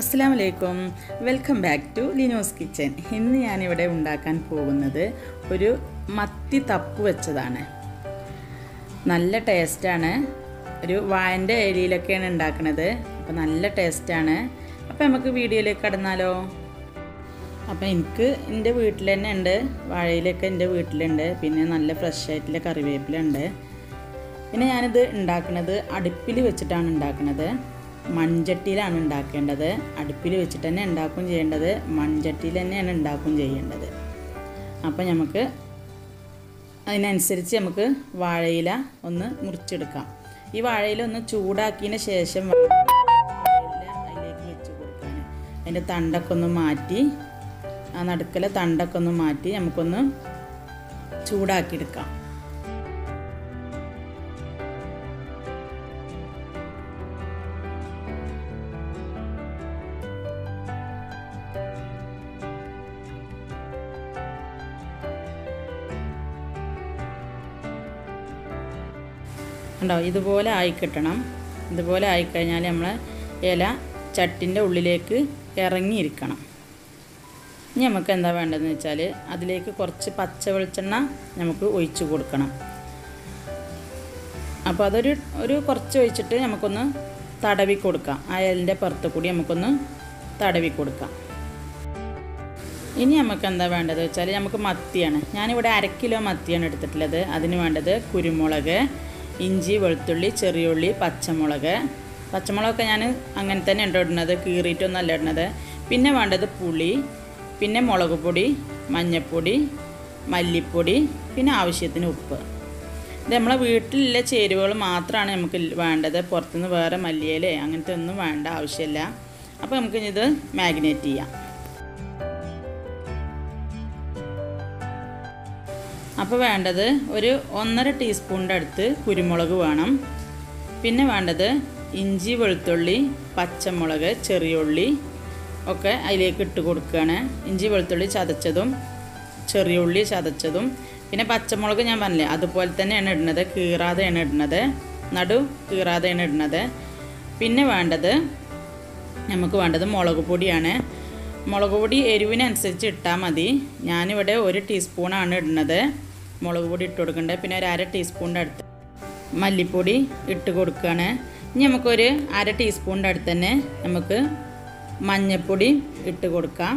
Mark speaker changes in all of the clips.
Speaker 1: അസ്സാം വലൈക്കും welcome back to Lino's kitchen ഇന്ന് ഞാനിവിടെ ഉണ്ടാക്കാൻ പോകുന്നത് ഒരു മത്തി തപ്പ് വെച്ചതാണ് നല്ല ടേസ്റ്റാണ് ഒരു വായൻ്റെ ഏരിയയിലൊക്കെയാണ് ഉണ്ടാക്കുന്നത് അപ്പോൾ നല്ല ടേസ്റ്റാണ് അപ്പോൾ നമുക്ക് വീഡിയോയിലേക്ക് കടന്നാലോ അപ്പോൾ എനിക്ക് എൻ്റെ വീട്ടിൽ തന്നെ ഉണ്ട് വാഴയിലൊക്കെ എൻ്റെ വീട്ടിലുണ്ട് പിന്നെ നല്ല ഫ്രഷ് ആയിട്ടുള്ള കറിവേപ്പിലുണ്ട് പിന്നെ ഞാനിത് ഉണ്ടാക്കുന്നത് അടുപ്പിൽ വെച്ചിട്ടാണ് ഉണ്ടാക്കുന്നത് മൺചട്ടിയിലാണ് ഉണ്ടാക്കേണ്ടത് അടുപ്പിൽ വെച്ചിട്ട് തന്നെ ഉണ്ടാക്കും ചെയ്യേണ്ടത് മൺചട്ടിയിൽ തന്നെയാണ് ഉണ്ടാക്കും ചെയ്യേണ്ടത് അപ്പോൾ നമുക്ക് അതിനനുസരിച്ച് നമുക്ക് വാഴയില ഒന്ന് മുറിച്ചെടുക്കാം ഈ വാഴയില ഒന്ന് ചൂടാക്കിയതിന് ശേഷം വാഴയില അതിലേക്ക് വെച്ച് കൊടുക്കാൻ അതിൻ്റെ തണ്ടൊക്കെ ഒന്ന് മാറ്റി ആ നടുക്കലെ തണ്ടൊക്കെ ഒന്ന് മാറ്റി നമുക്കൊന്ന് ചൂടാക്കിയെടുക്കാം ഉണ്ടോ ഇതുപോലെ ആയി കിട്ടണം ഇതുപോലെ ആയിക്കഴിഞ്ഞാൽ നമ്മൾ ഇല ചട്ടിൻ്റെ ഉള്ളിലേക്ക് ഇറങ്ങിയിരിക്കണം ഇനി നമുക്ക് എന്താ വേണ്ടതെന്ന് വെച്ചാൽ അതിലേക്ക് കുറച്ച് പച്ച വെളിച്ചെണ്ണ നമുക്ക് ഒഴിച്ചു കൊടുക്കണം അപ്പോൾ അതൊരു ഒരു കുറച്ച് ഒഴിച്ചിട്ട് നമുക്കൊന്ന് തടവി കൊടുക്കാം അയലിൻ്റെ പുറത്ത് കൂടി നമുക്കൊന്ന് തടവി കൊടുക്കാം ഇനി നമുക്ക് എന്താ വേണ്ടത് വെച്ചാൽ നമുക്ക് മത്തിയാണ് ഞാനിവിടെ അര കിലോ മത്തിയാണ് എടുത്തിട്ടുള്ളത് അതിന് വേണ്ടത് കുരുമുളക് ഇഞ്ചി വെളുത്തുള്ളി ചെറിയുള്ളി പച്ചമുളക് പച്ചമുളകൊക്കെ ഞാൻ അങ്ങനെ തന്നെ ഉണ്ട് ഇടുന്നത് കീറിയിട്ടൊന്നും അല്ല ഇടുന്നത് പിന്നെ വേണ്ടത് പുളി പിന്നെ മുളക് പൊടി മഞ്ഞൾപ്പൊടി മല്ലിപ്പൊടി പിന്നെ ആവശ്യത്തിന് ഉപ്പ് ഇത് നമ്മളെ വീട്ടിലുള്ള ചേരുവകൾ മാത്രമാണ് നമുക്ക് വേണ്ടത് പുറത്തുനിന്ന് വേറെ മല്ലിയില അങ്ങനത്തെ ഒന്നും വേണ്ട ആവശ്യമില്ല അപ്പോൾ നമുക്ക് ഇത് മാഗ്നേറ്റ് ചെയ്യാം അപ്പോൾ വേണ്ടത് ഒരു ഒന്നര ടീസ്പൂണിൻ്റെ അടുത്ത് കുരുമുളക് വേണം പിന്നെ വേണ്ടത് ഇഞ്ചി വെളുത്തുള്ളി പച്ചമുളക് ചെറിയുള്ളി ഒക്കെ അതിലേക്ക് ഇട്ട് കൊടുക്കുകയാണ് ഇഞ്ചി വെളുത്തുള്ളി ചതച്ചതും ചെറിയുള്ളി ചതച്ചതും പിന്നെ പച്ചമുളക് ഞാൻ പറഞ്ഞില്ലേ അതുപോലെ തന്നെയാണ് ഇടുന്നത് കീറാതെയാണ് ഇടുന്നത് നടു കീറാതെയാണ് ഇടുന്നത് പിന്നെ വേണ്ടത് നമുക്ക് വേണ്ടത് മുളക് പൊടിയാണ് മുളക് പൊടി എരിവിനനുസരിച്ച് ഇട്ടാൽ മതി ഞാനിവിടെ ഒരു ടീസ്പൂണാണ് ഇടുന്നത് മുളക് പൊടി ഇട്ട് കൊടുക്കേണ്ടത് പിന്നെ ഒരു അര ടീസ്പൂണിൻ്റെ അടുത്ത് മല്ലിപ്പൊടി ഇട്ട് കൊടുക്കുകയാണ് ഇനി നമുക്കൊരു അര ടീസ്പൂണിൻ്റെ അടുത്ത് തന്നെ നമുക്ക് മഞ്ഞൾപ്പൊടി ഇട്ട് കൊടുക്കാം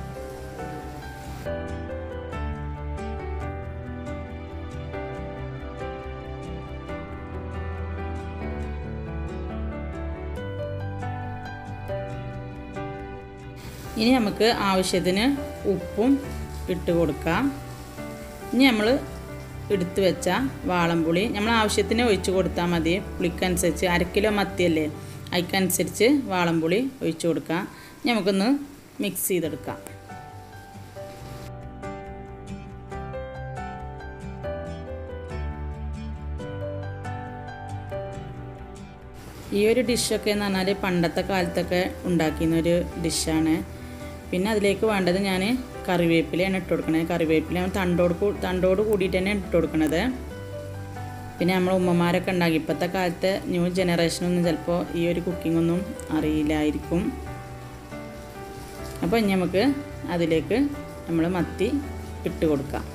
Speaker 1: ഇനി നമുക്ക് ആവശ്യത്തിന് ഉപ്പും ഇട്ട് കൊടുക്കാം ഇനി നമ്മൾ എടുത്തു വെച്ച വാളംപുളി നമ്മൾ ആവശ്യത്തിന് ഒഴിച്ച് കൊടുത്താൽ മതി പുളിക്കനുസരിച്ച് അര കിലോ മത്തിയല്ലേ അതിക്കനുസരിച്ച് വാളംപുളി ഒഴിച്ച് കൊടുക്കാം ഇനി നമുക്കൊന്ന് മിക്സ് ചെയ്തെടുക്കാം ഈ ഒരു ഡിഷൊക്കെ എന്ന് പറഞ്ഞാൽ പണ്ടത്തെ കാലത്തൊക്കെ ഉണ്ടാക്കിയിരുന്ന ഒരു ഡിഷാണ് പിന്നെ അതിലേക്ക് വേണ്ടത് ഞാൻ കറിവേപ്പിലയാണ് ഇട്ട് കൊടുക്കണത് കറിവേപ്പില തണ്ടോട് തണ്ടോട് കൂടിയിട്ട് തന്നെ ഇട്ട് കൊടുക്കണത് പിന്നെ നമ്മൾ ഉമ്മമാരൊക്കെ ഉണ്ടാക്കി ഇപ്പോഴത്തെ കാലത്തെ ന്യൂ ജനറേഷനൊന്നും ചിലപ്പോൾ ഈ ഒരു കുക്കിംഗ് ഒന്നും അറിയില്ലായിരിക്കും അപ്പോൾ ഇനി നമുക്ക് അതിലേക്ക് നമ്മൾ മത്തി ഇട്ട് കൊടുക്കാം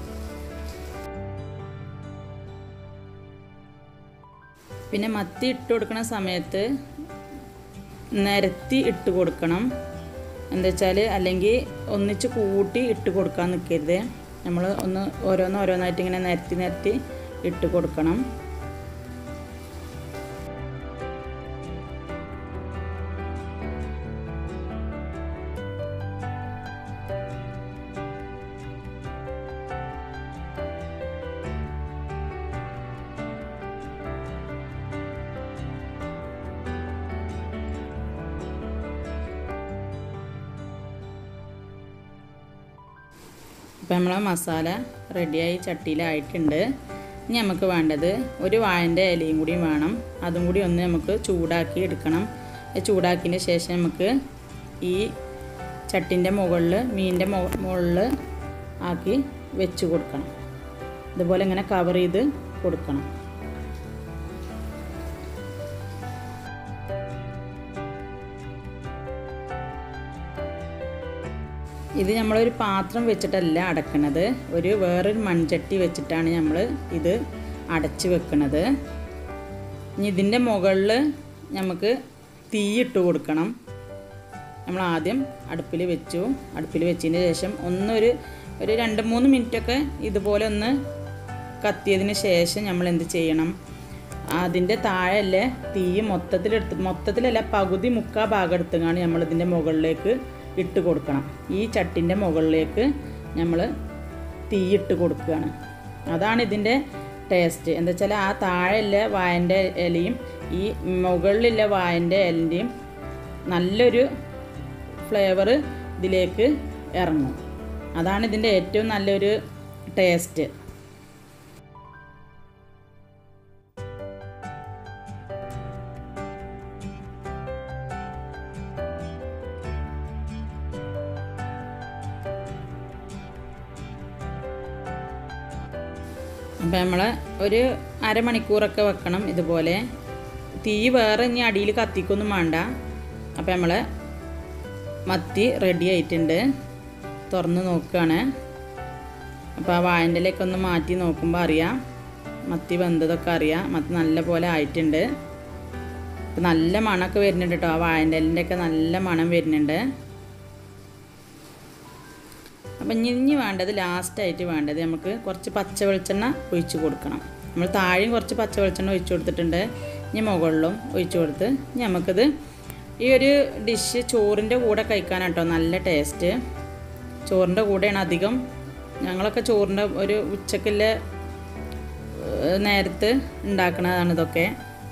Speaker 1: പിന്നെ മത്തി ഇട്ട് കൊടുക്കുന്ന സമയത്ത് നിരത്തി ഇട്ട് കൊടുക്കണം എന്താ വെച്ചാൽ അല്ലെങ്കിൽ ഒന്നിച്ച് കൂട്ടി ഇട്ട് കൊടുക്കാൻ നിൽക്കരുത് നമ്മൾ ഒന്ന് ഓരോന്ന് ഓരോന്നായിട്ട് ഇങ്ങനെ നിരത്തി നിരത്തി ഇട്ട് കൊടുക്കണം ഇപ്പം നമ്മളെ മസാല റെഡിയായി ചട്ടിയിലായിട്ടുണ്ട് ഇനി നമുക്ക് വേണ്ടത് ഒരു വാഴൻ്റെ ഇലയും കൂടി വേണം അതും കൂടി ഒന്ന് നമുക്ക് ചൂടാക്കി എടുക്കണം ചൂടാക്കിയതിന് ശേഷം നമുക്ക് ഈ ചട്ടിൻ്റെ മുകളിൽ മീനിൻ്റെ മുകളിൽ ആക്കി വെച്ച് കൊടുക്കണം ഇതുപോലെ ഇങ്ങനെ കവർ ചെയ്ത് കൊടുക്കണം ഇത് നമ്മളൊരു പാത്രം വെച്ചിട്ടല്ല അടക്കണത് ഒരു വേറൊരു മൺചട്ടി വെച്ചിട്ടാണ് നമ്മൾ ഇത് അടച്ച് വെക്കുന്നത് ഇനി ഇതിൻ്റെ മുകളിൽ നമുക്ക് തീയിട്ട് കൊടുക്കണം നമ്മൾ ആദ്യം അടുപ്പിൽ വെച്ചു അടുപ്പിൽ വെച്ചതിന് ശേഷം ഒന്നൊരു ഒരു രണ്ട് മൂന്ന് മിനിറ്റൊക്കെ ഇതുപോലെ ഒന്ന് കത്തിയതിന് ശേഷം നമ്മൾ എന്ത് ചെയ്യണം അതിൻ്റെ താഴെയല്ലേ തീ മൊത്തത്തിലെടുത്ത് മൊത്തത്തിലല്ല പകുതി മുക്കാ ഭാഗം എടുത്തുകൊണ്ട് നമ്മൾ ഇതിൻ്റെ മുകളിലേക്ക് ഇട്ട് കൊടുക്കണം ഈ ചട്ടിൻ്റെ മുകളിലേക്ക് നമ്മൾ തീയിട്ട് കൊടുക്കുകയാണ് അതാണ് ഇതിൻ്റെ ടേസ്റ്റ് എന്താ വെച്ചാൽ ആ താഴെയുള്ള വായൻ്റെ ഇലയും ഈ മുകളിലുള്ള വായൻ്റെ ഇലൻ്റെയും നല്ലൊരു ഫ്ലേവർ ഇതിലേക്ക് ഇറങ്ങും അതാണ് ഇതിൻ്റെ ഏറ്റവും നല്ലൊരു ടേസ്റ്റ് അപ്പോൾ നമ്മൾ ഒരു അരമണിക്കൂറൊക്കെ വെക്കണം ഇതുപോലെ തീ വേറെ ഇനി അടിയിൽ കത്തിക്കൊന്നും വേണ്ട അപ്പോൾ നമ്മൾ മത്തി റെഡി ആയിട്ടുണ്ട് തുറന്ന് നോക്കുകയാണ് അപ്പോൾ ആ വാഴൻ്റെലേക്ക് ഒന്ന് മാറ്റി നോക്കുമ്പോൾ അറിയാം മത്തി വെന്തതൊക്കെ അറിയാം മത്തി നല്ല പോലെ ആയിട്ടുണ്ട് ഇപ്പം നല്ല മണമൊക്കെ വരുന്നുണ്ട് കേട്ടോ ആ വാഴൻ്റെ ഒക്കെ നല്ല മണം വരുന്നുണ്ട് അപ്പം ഇനി ഇനി വേണ്ടത് ലാസ്റ്റായിട്ട് വേണ്ടത് നമുക്ക് കുറച്ച് പച്ച വെളിച്ചെണ്ണ ഒഴിച്ച് കൊടുക്കണം നമ്മൾ താഴെയും കുറച്ച് പച്ച വെളിച്ചെണ്ണ ഒഴിച്ച് കൊടുത്തിട്ടുണ്ട് ഇനി മുകളിലും ഒഴിച്ച് കൊടുത്ത് ഇനി നമുക്കിത് ഈ ഒരു ഡിഷ് ചോറിൻ്റെ കൂടെ കഴിക്കാനാണ് കേട്ടോ നല്ല ടേസ്റ്റ് ചോറിൻ്റെ കൂടെയാണ് അധികം ഞങ്ങളൊക്കെ ചോറിൻ്റെ ഒരു ഉച്ചക്കുള്ള നേരത്ത് ഉണ്ടാക്കുന്നതാണ് ഇതൊക്കെ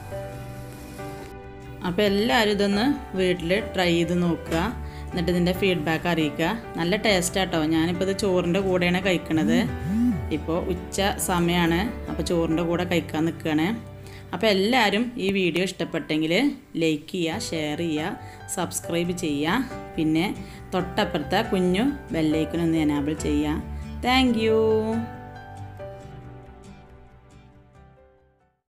Speaker 1: അപ്പോൾ എല്ലാവരും ഇതൊന്ന് വീട്ടിൽ ട്രൈ ചെയ്ത് നോക്കുക എന്നിട്ട് ഇതിൻ്റെ ഫീഡ്ബാക്ക് അറിയിക്കുക നല്ല ടേസ്റ്റ് ആട്ടോ ഞാനിപ്പോൾ ഇത് ചോറിൻ്റെ കൂടെയാണ് കഴിക്കണത് ഇപ്പോൾ ഉച്ച സമയമാണ് അപ്പോൾ ചോറിൻ്റെ കൂടെ കഴിക്കാൻ നിൽക്കുകയാണ് അപ്പോൾ എല്ലാവരും ഈ വീഡിയോ ഇഷ്ടപ്പെട്ടെങ്കിൽ ലൈക്ക് ചെയ്യുക ഷെയർ ചെയ്യുക സബ്സ്ക്രൈബ് ചെയ്യുക പിന്നെ തൊട്ടപ്പുറത്തെ കുഞ്ഞു ബെല്ലൈക്കനൊന്ന് എനാബിൾ ചെയ്യുക താങ്ക്